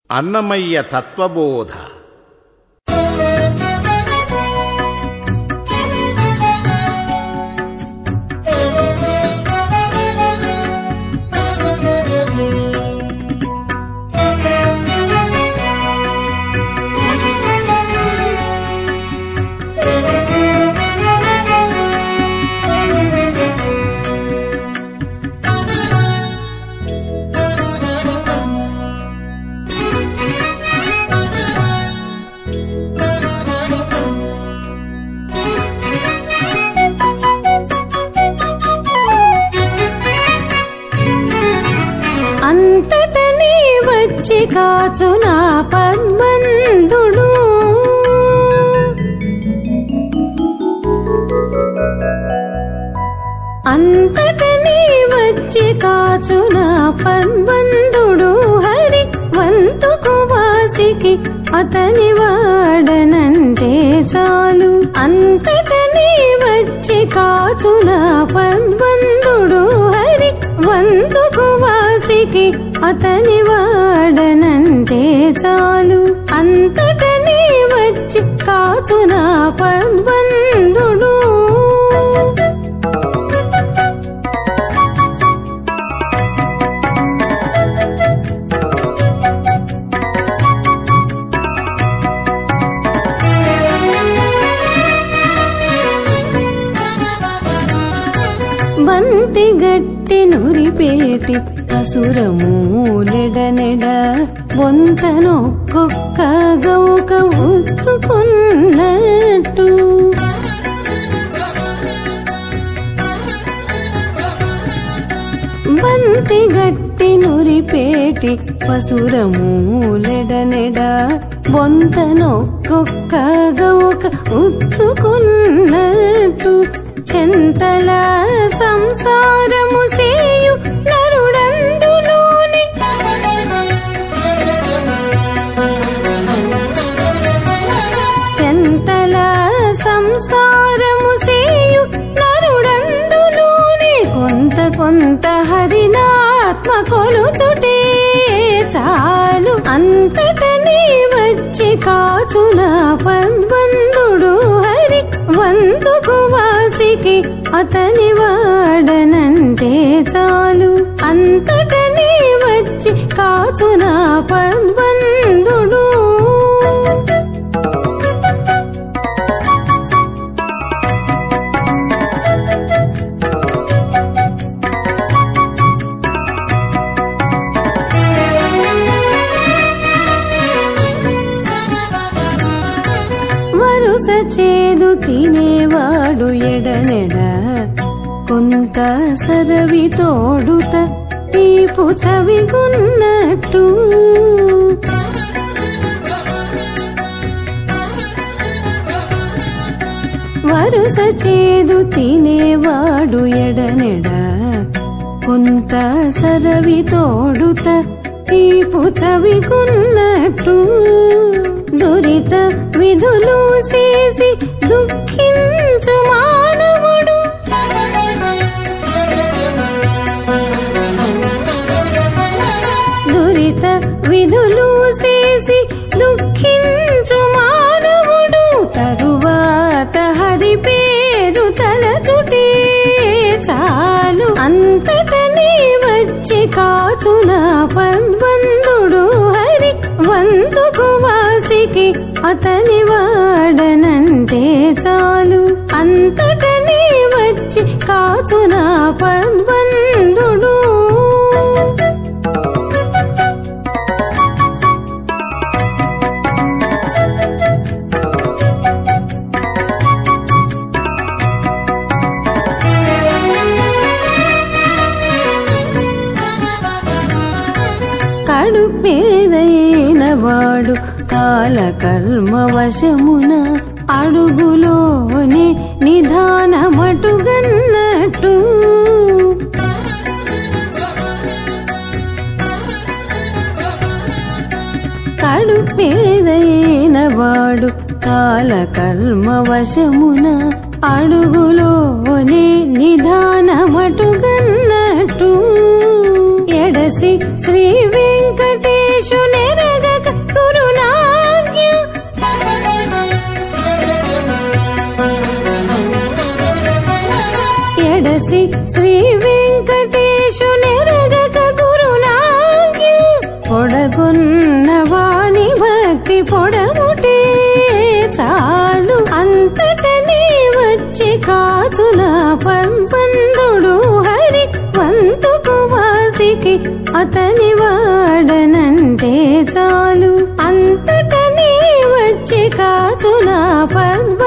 అన్నమయ్య తత్వబోధ అంతటనే వచ్చి కాచు నా పద్మందుడు అంతటనే వచ్చి కాచు నా పద్మందుడు హరి వంతుకు వాసికి అతని వాడనంటే చాలు అంతటనే వచ్చి కాచు నా పద్మందుడు హరి వంతుకు వాసికి అతని వాడనంటే చాలు అంతటనే వచ్చి కాచు నా పద్మందుడు బంతి గట్టి నురిపేటి అసురమూలెడనెడ బొంతనొక్కొక్క గౌక ఉచ్చుకున్నట్టు బంతి గట్టి నురిపేటి పసురమూలెడనెడ బొంతనొక్కొక్క గౌక ఉచ్చుకున్నట్టు చెంతల సంసారము సేయు నరుడందులోని చెంతల సంసారము సేయు నరుడందులోని కొంత కొంత హరినాత్మ కొలుచుటే చాలు అంతటనే వచ్చి కాచున పద్వందుడు హరి వంతుకు వాసికి అతని వాడనంటే చాలు అంతటనే వచ్చి కాచున పద్వందుడు వరుస చేదు తినేవాడు ఎడనెడ కొంత సరవి తోడుత తీపు చవిగున్నట్టు వరుస చేదు తినేవాడు ఎడనెడ కొంత సరవి తోడుత తీపు చవిగున్నట్టు దురిత విధులు చేసి దుఃఖించు మానవుడు దురిత విధులు చేసి దుఃఖించు మానవుడు తరువాత హరి పేరు తలచుటే చాలు అంతటనే వచ్చి కాచున పద్వందుడు హరి వంతుకు వాసికి అతని వాడనంటే చాలు అంతటనే వచ్చి కాచున పద్వందుడు కడుపేదైన వాడు కాలకర్మ వశమున అడుగులోని నిధానమటుగన్నట్టు కడుపేదైన వాడు కాలకర్మ వశమున అడుగులోని నిధానమటుగన్నట్టు ఎడసి శ్రీ వెంకటేశు నెరగక అతని వాడనంటే చాలు అంతటనే వచ్చి కాచునా పద్మ